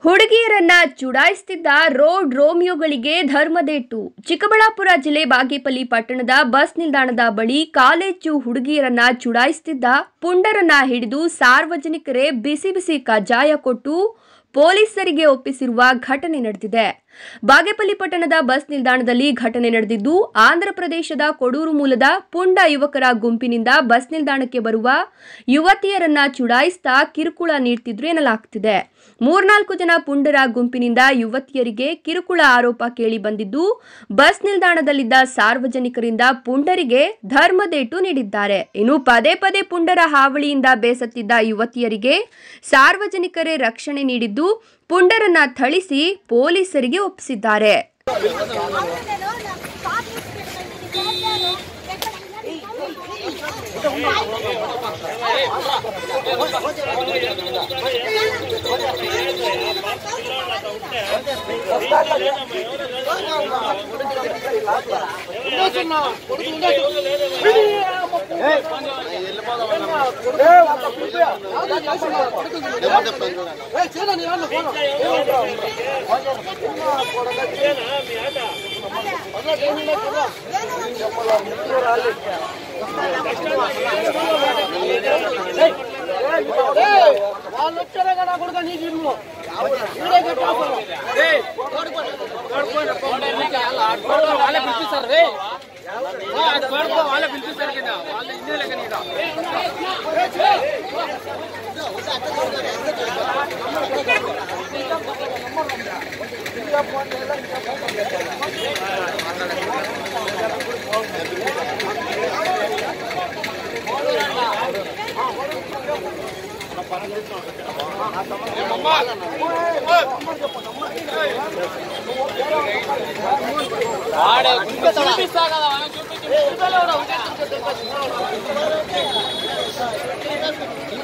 ಹುಡುಗಿಯರನ್ನ ಚುಡಾಯಿಸುತ್ತಿದ್ದ road ರೋಮಿಯೋಗಳಿಗೆ ಧರ್ಮದೇಟು Chikkaballapur ಜಿಲ್ಲೆ ಬಾಗೇಪಲ್ಲಿ ಪಟ್ಟಣದ bus ನಿಲ್ದಾಣದ ಬಳಿ ಕಾಲೇಜು ಹುಡುಗಿಯರನ್ನ ಚುಡಾಯಿಸುತ್ತಿದ್ದ ಪುಂಡರನ್ನ ಹಿಡಿದು ಸಾರ್ವಜನಿಕರೇ ಬಿಸಿ ಬಿಸಿ ಕಜ್ಜಾಯ ಕೊಟ್ಟು ಪೊಲೀಸರಿಗೆ ಒಪ್ಪಿಸಿರುವ ಘಟನೆ ನಡೆದಿದೆ ಬಾಗೇಪಲ್ಲಿ ಪಟ್ಟಣದ ಬಸ್ ನಿಲ್ದಾಣದಲ್ಲಿ ಘಟನೆ ನಡೆದಿದ್ದು ಆಂಧ್ರ ಪ್ರದೇಶದ ಕೊಡೂರು ಮೂಲದ ಪುಂಡ ಯುವಕರ ಗುಂಪಿನಿಂದ ಬಸ್ ನಿಲ್ದಾಣಕ್ಕೆ ಬರುವ ಯುವತಿಯರನ್ನ ಚುಡಾಯಿಸ್ತಾ ಕಿರುಕುಳ ನೀಡ್ತಿದ್ರು ಎನ್ನಲಾಗ್ತಿದೆ ಮೂರ್ನಾಲ್ಕು ಜನ ಪುಂಡರ ಗುಂಪಿನಿಂದ ಯುವತಿಯರಿಗೆ ಕಿರುಕುಳ ಆರೋಪ ಕೇಳಿ ಬಂದಿದ್ದು ಬಸ್ ನಿಲ್ದಾಣದಲ್ಲಿದ್ದ ಸಾರ್ವಜನಿಕರಿಂದ ಪುಂಡರಿಗೆ ಧರ್ಮದೇಟು ನೀಡಿದ್ದಾರೆ ಇನ್ನು ಪದೇ ಪದೇ ಪುಂಡರ ಹಾವಳಿಯಿಂದ ಬೇಸತ್ತಿದ್ದ ಯುವತಿಯರಿಗೆ ಸಾರ್ವಜನಿಕರೇ ರಕ್ಷಣೆ ನೀಡಿದ್ದು ಪುಂಡರನ್ನ ಥಳಿಸಿ ಪೊಲೀಸರಿಗೆ ಒಪ್ಪಿಸಿದ್ದಾರೆ వాళ్ళు వచ్చారే కదా కొడుక నీకు ఇల్లు వాళ్ళే పిలిపిస్తారు రే వాళ్ళే పిలిపిస్తారు కదా వాళ్ళ ఇండియా లెక్క నీడ చూపిస్తా కదా వాళ్ళని చూపించి